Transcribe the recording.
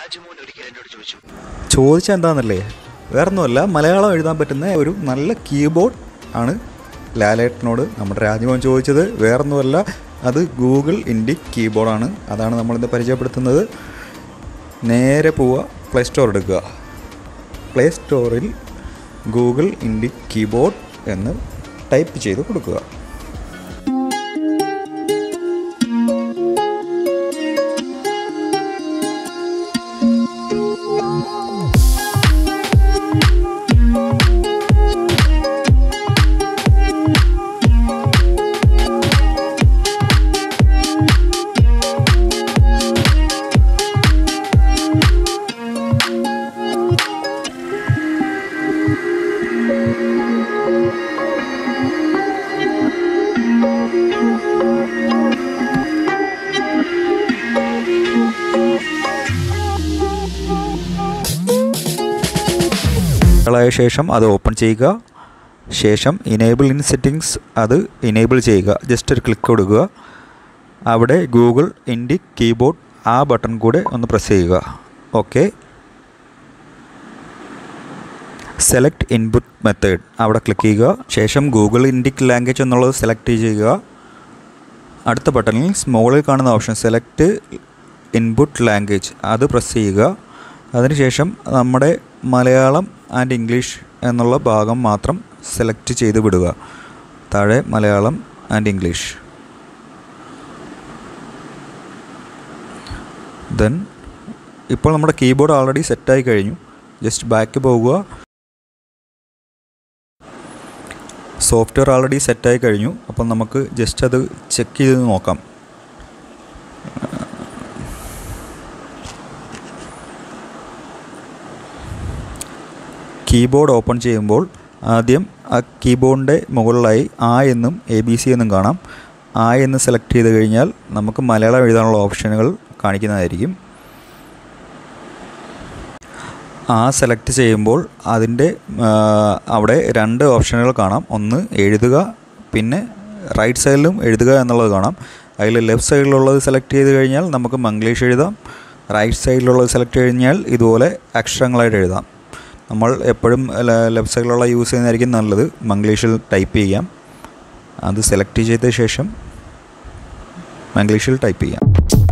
രാജ്മോഹൻ ഒരിക്കൽ എന്നോട് ചോദിച്ചു ചോദിച്ചാൽ എന്താണെന്നല്ലേ വേറൊന്നുമല്ല മലയാളം എഴുതാൻ പറ്റുന്ന ഒരു നല്ല കീബോർഡ് ആണ് ലാലേട്ടനോട് നമ്മുടെ രാജ്മോഹൻ ചോദിച്ചത് വേറൊന്നുമല്ല അത് ഗൂഗിൾ ഇൻഡിക് കീബോർഡാണ് അതാണ് നമ്മളിന്ന് പരിചയപ്പെടുത്തുന്നത് നേരെ പോവുക പ്ലേ സ്റ്റോർ എടുക്കുക പ്ലേ സ്റ്റോറിൽ ഗൂഗിൾ ഇൻഡിക് കീബോർഡ് എന്ന് ടൈപ്പ് ചെയ്ത് കൊടുക്കുക ായ ശേഷം അത് ഓപ്പൺ ചെയ്യുക ശേഷം ഇനേബിൾ ഇൻ സെറ്റിങ്സ് അത് ഇനേബിൾ ചെയ്യുക ജസ്റ്റ് ഒരു ക്ലിക്ക് കൊടുക്കുക അവിടെ ഗൂഗിൾ ഇൻഡിക് കീബോർഡ് ആ ബട്ടൺ കൂടെ ഒന്ന് പ്രസ് ചെയ്യുക ഓക്കെ സെലക്ട് ഇൻപുട്ട് മെത്തേഡ് അവിടെ ക്ലിക്ക് ചെയ്യുക ശേഷം ഗൂഗിൾ ഇൻഡിക് ലാംഗ്വേജ് എന്നുള്ളത് സെലക്ട് ചെയ്യുക അടുത്ത ബട്ടണിൽ സ്മോളിൽ കാണുന്ന ഓപ്ഷൻ സെലക്ട് ഇൻപുട്ട് ലാംഗ്വേജ് അത് പ്രസ് ചെയ്യുക അതിനുശേഷം നമ്മുടെ മലയാളം ആൻഡ് ഇംഗ്ലീഷ് എന്നുള്ള ഭാഗം മാത്രം സെലക്ട് ചെയ്ത് വിടുക താഴെ മലയാളം ആൻഡ് ഇംഗ്ലീഷ് ദെൻ ഇപ്പോൾ നമ്മുടെ കീബോർഡ് ഓൾറെഡി സെറ്റായി കഴിഞ്ഞു ജസ്റ്റ് ബാക്ക് പോകുക സോഫ്റ്റ്വെയർ ഓൾറെഡി സെറ്റായി കഴിഞ്ഞു അപ്പം നമുക്ക് ജസ്റ്റ് അത് ചെക്ക് ചെയ്ത് നോക്കാം കീബോർഡ് ഓപ്പൺ ചെയ്യുമ്പോൾ ആദ്യം ആ കീബോർഡിൻ്റെ മുകളിലായി ആ എന്നും എ ബി സി എന്നും കാണാം ആ എന്ന് സെലക്ട് ചെയ്ത് കഴിഞ്ഞാൽ നമുക്ക് മലയാളം എഴുതാനുള്ള ഓപ്ഷനുകൾ കാണിക്കുന്നതായിരിക്കും ആ സെലക്ട് ചെയ്യുമ്പോൾ അതിൻ്റെ ആ, അവിടെ രണ്ട് ഓപ്ഷനുകൾ കാണാം ഒന്ന് എഴുതുക പിന്നെ റൈറ്റ് സൈഡിലും എഴുതുക എന്നുള്ളത് കാണാം അതിൽ ലെഫ്റ്റ് സൈഡിലുള്ളത് സെലക്ട് ചെയ്ത് കഴിഞ്ഞാൽ നമുക്ക് മംഗ്ലീഷ് എഴുതാം റൈറ്റ് സൈഡിലുള്ളത് സെലക്ട് കഴിഞ്ഞാൽ ഇതുപോലെ അക്ഷരങ്ങളായിട്ട് എഴുതാം നമ്മൾ എപ്പോഴും ലെഫ്റ്റ് സൈഡിലുള്ള യൂസ് ചെയ്യുന്നതായിരിക്കും നല്ലത് മംഗ്ലീഷിൽ ടൈപ്പ് ചെയ്യാം അത് സെലക്ട് ചെയ്ത ശേഷം മംഗ്ലീഷിൽ ടൈപ്പ് ചെയ്യാം